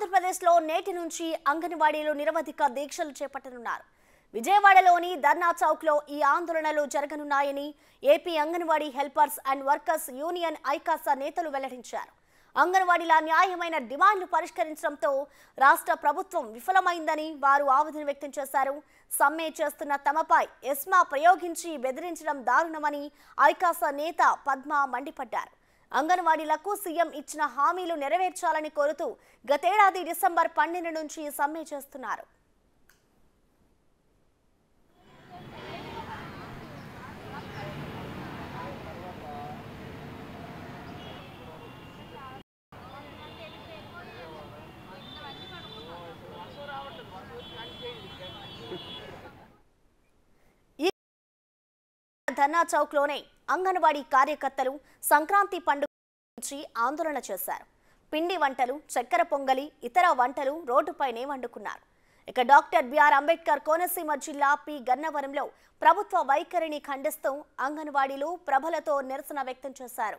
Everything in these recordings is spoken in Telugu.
ఆంధ్రప్రదేశ్లో నేటి నుంచి అంగన్వాడీలు నిరవధిక దీక్షలు చేపట్టనున్నారు విజయవాడలోని ధర్నా చౌక్లో ఈ ఆందోళనలు జరగనున్నాయని AP anganwadi helpers and workers union ఐకాసా నేతలు వెల్లడించారు అంగన్వాడీల న్యాయమైన డిమాండ్లు పరిష్కరించడంతో రాష్ట్ర ప్రభుత్వం విఫలమైందని వారు ఆవేదన వ్యక్తం చేశారు సమ్మె చేస్తున్న తమపై ఎస్మా ప్రయోగించి బెదిరించడం దారుణమని ఐకాసా నేత పద్మ మండిపడ్డారు అంగన్వాడీలకు సీఎం ఇచ్చిన హామీలు నెరవేర్చాలని కోరుతూ గతేడాది డిసెంబర్ పన్నెండు నుంచి సమ్మె చేస్తున్నారు ధర్నా చౌక్లోనే అంగన్వాడీ కార్యకర్తలు సంక్రాంతి పండుగ నుంచి ఆందోళన చేశారు పిండి వంటలు చక్కెర పొంగలి ఇతర వంటలు రోడ్డుపైనే వండుకున్నారు ఇక డాక్టర్ బిఆర్ అంబేద్కర్ కోనసీమ జిల్లా పి గన్నవరంలో ప్రభుత్వ వైఖరిని ఖండిస్తూ అంగన్వాడీలు ప్రభలతో నిరసన వ్యక్తం చేశారు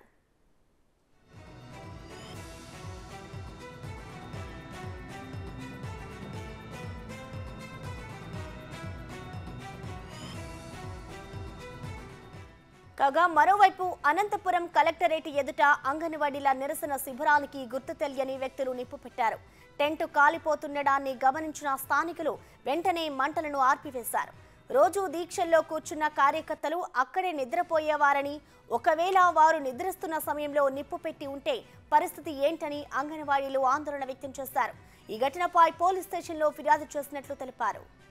కాగా మరోవైపు అనంతపురం కలెక్టరేట్ ఎదుట అంగన్వాడీల నిరసన శిబిరానికి గుర్తు తెలియని వ్యక్తులు నిప్పు పెట్టారు టెంట్ కాలిపోతుండడాన్ని గమనించిన స్థానికులు వెంటనే మంటలను ఆర్పివేశారు రోజు దీక్షల్లో కూర్చున్న కార్యకర్తలు అక్కడే నిద్రపోయేవారని ఒకవేళ వారు నిద్రిస్తున్న సమయంలో నిప్పు పెట్టి ఉంటే పరిస్థితి ఏంటని అంగన్వాడీలు ఆందోళన వ్యక్తం చేశారు ఈ ఘటనపై పోలీస్ స్టేషన్లో ఫిర్యాదు చేసినట్లు తెలిపారు